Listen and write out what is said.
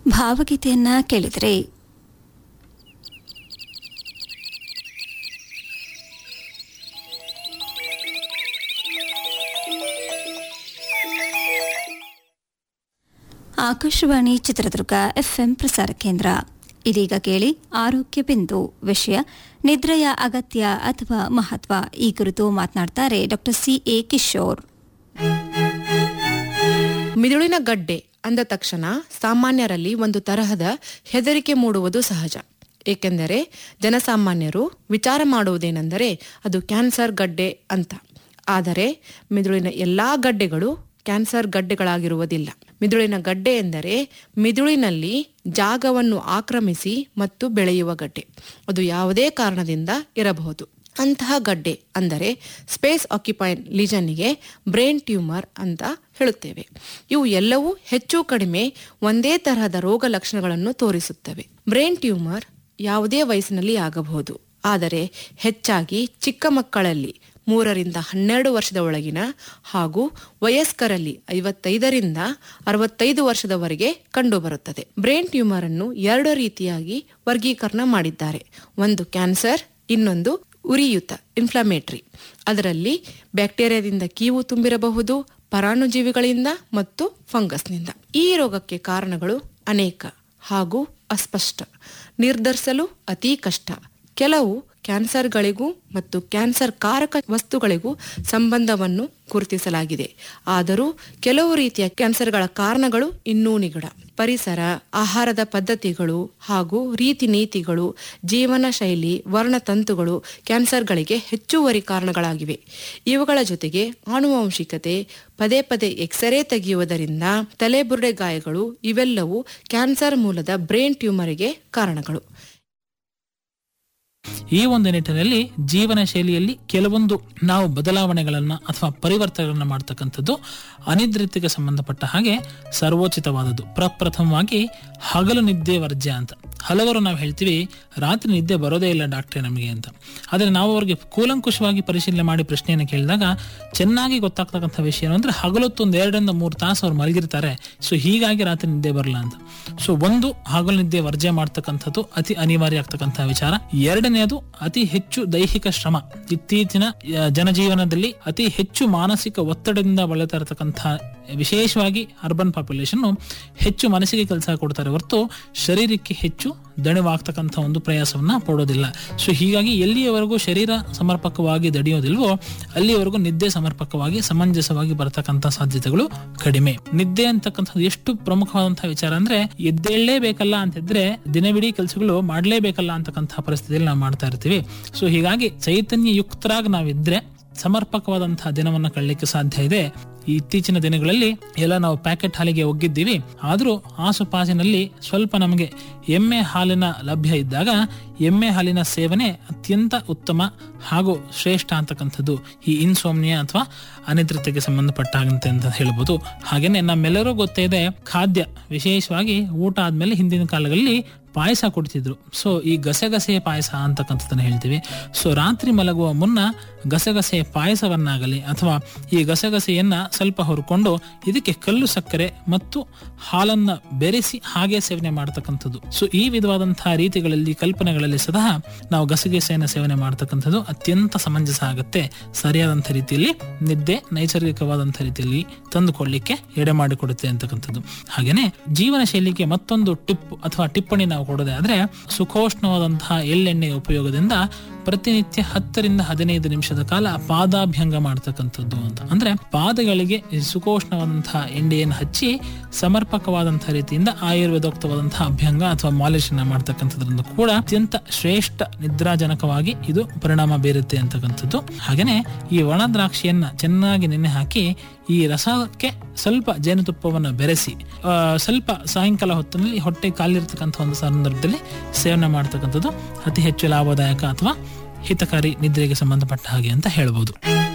ಭಾವಗೀತೆಯನ್ನ ಕೇಳಿದರೆ ಆಕಾಶವಾಣಿ ಚಿತ್ರದುರ್ಗ ಎಫ್ಎಂ ಪ್ರಸಾರ ಕೇಂದ್ರ ಇದೀಗ ಕೇಳಿ ಆರೋಗ್ಯ ಬಿಂದು ವಿಷಯ ನಿದ್ರೆಯ ಅಗತ್ಯ ಅಥವಾ ಮಹತ್ವ ಈ ಕುರಿತು ಮಾತನಾಡ್ತಾರೆ ಡಾಕ್ಟರ್ ಸಿ ಎ ಕಿಶೋರ್ ಮಿದುಳಿನ ಗಡ್ಡೆ ಅಂದ ತಕ್ಷಣ ಸಾಮಾನ್ಯರಲ್ಲಿ ಒಂದು ತರಹದ ಹೆದರಿಕೆ ಮೂಡುವುದು ಸಹಜ ಏಕೆಂದರೆ ಜನಸಾಮಾನ್ಯರು ವಿಚಾರ ಮಾಡುವುದೇನೆಂದರೆ ಅದು ಕ್ಯಾನ್ಸರ್ ಗಡ್ಡೆ ಅಂತ ಆದರೆ ಮಿದುಳಿನ ಎಲ್ಲಾ ಗಡ್ಡೆಗಳು ಕ್ಯಾನ್ಸರ್ ಗಡ್ಡೆಗಳಾಗಿರುವುದಿಲ್ಲ ಮಿದುಳಿನ ಗಡ್ಡೆ ಎಂದರೆ ಮಿದುಳಿನಲ್ಲಿ ಜಾಗವನ್ನು ಆಕ್ರಮಿಸಿ ಮತ್ತು ಬೆಳೆಯುವ ಗಡ್ಡೆ ಅದು ಯಾವುದೇ ಕಾರಣದಿಂದ ಇರಬಹುದು ಅಂತಹ ಗಡ್ಡೆ ಅಂದರೆ ಸ್ಪೇಸ್ ಆಕ್ಯುಪೈನ್ ಲಿಜನ್ನಿಗೆ ಬ್ರೈನ್ ಟ್ಯೂಮರ್ ಅಂತ ಹೇಳುತ್ತೇವೆ ಇವು ಎಲ್ಲವೂ ಹೆಚ್ಚು ಕಡಿಮೆ ಒಂದೇ ತರಹದ ರೋಗ ಲಕ್ಷಣಗಳನ್ನು ತೋರಿಸುತ್ತವೆ ಬ್ರೈನ್ ಟ್ಯೂಮರ್ ಯಾವುದೇ ವಯಸ್ಸಿನಲ್ಲಿ ಆಗಬಹುದು ಆದರೆ ಹೆಚ್ಚಾಗಿ ಚಿಕ್ಕ ಮಕ್ಕಳಲ್ಲಿ ಮೂರರಿಂದ ಹನ್ನೆರಡು ವರ್ಷದ ಒಳಗಿನ ಹಾಗೂ ವಯಸ್ಕರಲ್ಲಿ ಐವತ್ತೈದರಿಂದ ಅರವತ್ತೈದು ವರ್ಷದವರೆಗೆ ಕಂಡುಬರುತ್ತದೆ ಬ್ರೈನ್ ಟ್ಯೂಮರ್ ಅನ್ನು ಎರಡು ರೀತಿಯಾಗಿ ವರ್ಗೀಕರಣ ಮಾಡಿದ್ದಾರೆ ಒಂದು ಕ್ಯಾನ್ಸರ್ ಇನ್ನೊಂದು ಉರಿಯುತ ಇನ್ಫ್ಲಮೇಟರಿ ಅದರಲ್ಲಿ ಬ್ಯಾಕ್ಟೀರಿಯಾದಿಂದ ಕೀವು ತುಂಬಿರಬಹುದು ಪರಾಣುಜೀವಿಗಳಿಂದ ಮತ್ತು ಫಂಗಸ್ನಿಂದ ಈ ರೋಗಕ್ಕೆ ಕಾರಣಗಳು ಅನೇಕ ಹಾಗೂ ಅಸ್ಪಷ್ಟ ನಿರ್ಧರಿಸಲು ಅತೀ ಕಷ್ಟ ಕೆಲವು ಕ್ಯಾನ್ಸರ್ಗಳಿಗೂ ಮತ್ತು ಕ್ಯಾನ್ಸರ್ ಕಾರಕ ವಸ್ತುಗಳಿಗೂ ಸಂಬಂಧವನ್ನು ಗುರುತಿಸಲಾಗಿದೆ ಆದರೂ ಕೆಲವು ರೀತಿಯ ಕ್ಯಾನ್ಸರ್ಗಳ ಕಾರಣಗಳು ಇನ್ನೂ ನಿಗಡ ಪರಿಸರ ಆಹಾರದ ಪದ್ಧತಿಗಳು ಹಾಗೂ ರೀತಿ ನೀತಿಗಳು ಜೀವನ ಶೈಲಿ ವರ್ಣತಂತುಗಳು ಕ್ಯಾನ್ಸರ್ಗಳಿಗೆ ಹೆಚ್ಚುವರಿ ಕಾರಣಗಳಾಗಿವೆ ಇವುಗಳ ಜೊತೆಗೆ ಆನುವಂಶಿಕತೆ ಪದೇ ಪದೇ ಎಕ್ಸರೇ ತೆಗೆಯುವುದರಿಂದ ತಲೆಬುರುಡೆ ಗಾಯಗಳು ಇವೆಲ್ಲವೂ ಕ್ಯಾನ್ಸರ್ ಮೂಲದ ಬ್ರೈನ್ ಟ್ಯೂಮರಿಗೆ ಕಾರಣಗಳು ಈ ಒಂದು ನಿಟ್ಟಿನಲ್ಲಿ ಜೀವನ ಶೈಲಿಯಲ್ಲಿ ಕೆಲವೊಂದು ನಾವು ಬದಲಾವಣೆಗಳನ್ನ ಅಥವಾ ಪರಿವರ್ತನೆಗಳನ್ನ ಮಾಡ್ತಕ್ಕಂಥದ್ದು ಅನಿದ್ರತೆಗೆ ಸಂಬಂಧಪಟ್ಟ ಹಾಗೆ ಸರ್ವೋಚಿತವಾದದ್ದು ಪ್ರಪ್ರಥಮವಾಗಿ ಹಗಲು ನಿದ್ದೆ ವರ್ಜ್ಯ ಅಂತ ಹಲವರು ನಾವು ಹೇಳ್ತೀವಿ ರಾತ್ರಿ ನಿದ್ದೆ ಬರೋದೇ ಇಲ್ಲ ಡಾಕ್ಟ್ರೆ ನಮಗೆ ಅಂತ ಆದರೆ ನಾವು ಅವ್ರಿಗೆ ಕೂಲಂಕುಷವಾಗಿ ಪರಿಶೀಲನೆ ಮಾಡಿ ಪ್ರಶ್ನೆಯನ್ನು ಕೇಳಿದಾಗ ಚೆನ್ನಾಗಿ ಗೊತ್ತಾಗ್ತಕ್ಕಂಥ ವಿಷಯ ಏನು ಅಂದ್ರೆ ಹಗಲೊತ್ತು ಒಂದು ಎರಡರಿಂದ ಮೂರು ತಾಸು ಅವ್ರು ಮಲಗಿರ್ತಾರೆ ಸೊ ಹೀಗಾಗಿ ರಾತ್ರಿ ನಿದ್ದೆ ಬರಲ್ಲ ಅಂತ ಸೊ ಒಂದು ಹಗಲು ನಿದ್ದೆ ವರ್ಜೆ ಮಾಡ್ತಕ್ಕಂಥದ್ದು ಅತಿ ಅನಿವಾರ್ಯ ಆಗ್ತಕ್ಕಂಥ ವಿಚಾರ ಎರಡನೆಯದು ಅತಿ ಹೆಚ್ಚು ದೈಹಿಕ ಶ್ರಮ ಇತ್ತೀಚಿನ ಆ, ಜನಜೀವನದಲ್ಲಿ ಅತಿ ಹೆಚ್ಚು ಮಾನಸಿಕ ಒತ್ತಡದಿಂದ ಬಳಲ್ತಾ ಇರತಕ್ಕಂಥ ವಿಶೇಷವಾಗಿ ಅರ್ಬನ್ ಪಾಪ್ಯುಲೇಷನ್ ಹೆಚ್ಚು ಮನಸ್ಸಿಗೆ ಕೆಲಸ ಕೊಡ್ತಾರೆ ಹೊರತು ಶರೀರಕ್ಕೆ ಹೆಚ್ಚು ದಣಿವಾಗ್ತಕ್ಕಂಥ ಒಂದು ಪ್ರಯಾಸವನ್ನ ಪಡೋದಿಲ್ಲ ಸೊ ಹೀಗಾಗಿ ಎಲ್ಲಿಯವರೆಗೂ ಶರೀರ ಸಮರ್ಪಕವಾಗಿ ದಡಿಯೋದಿಲ್ವೋ ಅಲ್ಲಿಯವರೆಗೂ ನಿದ್ದೆ ಸಮರ್ಪಕವಾಗಿ ಸಮಂಜಸವಾಗಿ ಬರತಕ್ಕಂಥ ಸಾಧ್ಯತೆಗಳು ಕಡಿಮೆ ನಿದ್ದೆ ಅಂತಕ್ಕಂಥದ್ದು ಎಷ್ಟು ಪ್ರಮುಖವಾದಂತಹ ವಿಚಾರ ಅಂದ್ರೆ ಎದ್ದೇಳಲೇಬೇಕಲ್ಲ ಅಂತಿದ್ರೆ ದಿನವಿಡೀ ಕೆಲಸಗಳು ಮಾಡಲೇಬೇಕಲ್ಲ ಅಂತಕ್ಕಂಥ ಪರಿಸ್ಥಿತಿಯಲ್ಲಿ ನಾವು ಮಾಡ್ತಾ ಇರ್ತೀವಿ ಸೊ ಹೀಗಾಗಿ ಚೈತನ್ಯ ಯುಕ್ತರಾಗಿ ನಾವಿದ್ರೆ ಸಮರ್ಪಕವಾದಂತಹ ದಿನವನ್ನ ಕಳಲಿಕ್ಕೆ ಸಾಧ್ಯ ಇದೆ ಈ ಇತ್ತೀಚಿನ ದಿನಗಳಲ್ಲಿ ಎಲ್ಲ ನಾವು ಪ್ಯಾಕೆಟ್ ಹಾಲಿಗೆ ಒಗ್ಗಿದ್ದೀವಿ ಆದರೂ ಆಸುಪಾಸಿನಲ್ಲಿ ಸ್ವಲ್ಪ ನಮಗೆ ಎಮ್ಮೆ ಹಾಲಿನ ಲಭ್ಯ ಇದ್ದಾಗ ಎಮ್ಮೆ ಹಾಲಿನ ಸೇವನೆ ಅತ್ಯಂತ ಉತ್ತಮ ಹಾಗೂ ಶ್ರೇಷ್ಠ ಅಂತಕ್ಕಂಥದ್ದು ಈ ಇನ್ಸೋಮ್ನಿಯಾ ಅಥವಾ ಅನಿದ್ರತೆಗೆ ಸಂಬಂಧಪಟ್ಟಾಗಂತೆ ಅಂತ ಹೇಳ್ಬೋದು ಹಾಗೇನೆ ನಮ್ಮೆಲ್ಲರೂ ಗೊತ್ತೇ ಇದೆ ಖಾದ್ಯ ವಿಶೇಷವಾಗಿ ಊಟ ಆದ್ಮೇಲೆ ಹಿಂದಿನ ಕಾಲಗಳಲ್ಲಿ ಪಾಯಸ ಕೊಡ್ತಿದ್ರು ಸೊ ಈ ಗಸಗಸೆ ಪಾಯಸ ಅಂತಕ್ಕಂಥದ್ದನ್ನ ಹೇಳ್ತೀವಿ ಸೊ ರಾತ್ರಿ ಮಲಗುವ ಮುನ್ನ ಗಸಗಸೆ ಪಾಯಸವನ್ನಾಗಲಿ ಅಥವಾ ಈ ಗಸಗಸೆಯನ್ನ ಸ್ವಲ್ಪ ಹೊರ್ಕೊಂಡು ಇದಕ್ಕೆ ಕಲ್ಲು ಸಕ್ಕರೆ ಮತ್ತು ಹಾಲನ್ನ ಬೆರೆಸಿ ಹಾಗೆ ಸೇವನೆ ಮಾಡತಕ್ಕಂಥದ್ದು ಸೊ ಈ ವಿಧವಾದಂತಹ ರೀತಿಗಳಲ್ಲಿ ಕಲ್ಪನೆಗಳಲ್ಲಿ ಸದಾ ನಾವು ಗಸಗಸೆಯನ್ನು ಸೇವನೆ ಮಾಡತಕ್ಕಂಥದ್ದು ಅತ್ಯಂತ ಸಮಂಜಸ ಆಗುತ್ತೆ ಸರಿಯಾದಂಥ ರೀತಿಯಲ್ಲಿ ನಿದ್ದೆ ನೈಸರ್ಗಿಕವಾದಂಥ ರೀತಿಯಲ್ಲಿ ತಂದುಕೊಳ್ಳಿಕ್ಕೆ ಎಡೆ ಮಾಡಿಕೊಡುತ್ತೆ ಅಂತಕ್ಕಂಥದ್ದು ಹಾಗೇನೆ ಜೀವನ ಶೈಲಿಗೆ ಮತ್ತೊಂದು ಟಿಪ್ ಅಥವಾ ಟಿಪ್ಪಣಿ ನಾವು ಕೊಡೋದೇ ಆದ್ರೆ ಸುಖೋಷ್ಣವಾದಂತಹ ಎಳ್ಳೆಣ್ಣೆಯ ಉಪಯೋಗದಿಂದ ಪ್ರತಿನಿತ್ಯ ಹತ್ತರಿಂದ ಹದಿನೈದು ನಿಮಿಷದ ಕಾಲ ಪಾದಾಭ್ಯಂಗ ಮಾಡ್ತಕ್ಕಂಥದ್ದು ಅಂತ ಅಂದ್ರೆ ಪಾದಗಳಿಗೆ ಈ ಸುಖೋಷ್ಣವಾದಂತಹ ಎಣ್ಣೆಯನ್ನು ಹಚ್ಚಿ ಸಮರ್ಪಕವಾದಂತಹ ರೀತಿಯಿಂದ ಆಯುರ್ವೇದೋಕ್ತವಾದಂತಹ ಅಭ್ಯಂಗ ಅಥವಾ ಮಾಲಿಶ್ ಮಾಡ್ತಕ್ಕಂಥದ್ರಿಂದ ಕೂಡ ಅತ್ಯಂತ ಶ್ರೇಷ್ಠ ನಿದ್ರಾಜನಕವಾಗಿ ಇದು ಪರಿಣಾಮ ಬೀರುತ್ತೆ ಅಂತಕ್ಕಂಥದ್ದು ಹಾಗೇನೆ ಈ ಒಣ ದ್ರಾಕ್ಷಿಯನ್ನ ಚೆನ್ನಾಗಿ ನೆನೆ ಹಾಕಿ ಈ ರಸಕ್ಕೆ ಸ್ವಲ್ಪ ಜೇನುತುಪ್ಪವನ್ನು ಬೆರೆಸಿ ಆ, ಸ್ವಲ್ಪ ಸಾಯಂಕಾಲ ಹೊತ್ತಿನಲ್ಲಿ ಹೊಟ್ಟೆ ಕಾಲಿರ್ತಕ್ಕಂಥ ಒಂದು ಸಂದರ್ಭದಲ್ಲಿ ಸೇವನೆ ಮಾಡ್ತಕ್ಕಂಥದ್ದು ಅತಿ ಹೆಚ್ಚು ಲಾಭದಾಯಕ ಅಥವಾ ಹಿತಕಾರಿ ನಿದ್ರೆಗೆ ಸಂಬಂಧಪಟ್ಟ ಹಾಗೆ ಅಂತ ಹೇಳ್ಬೋದು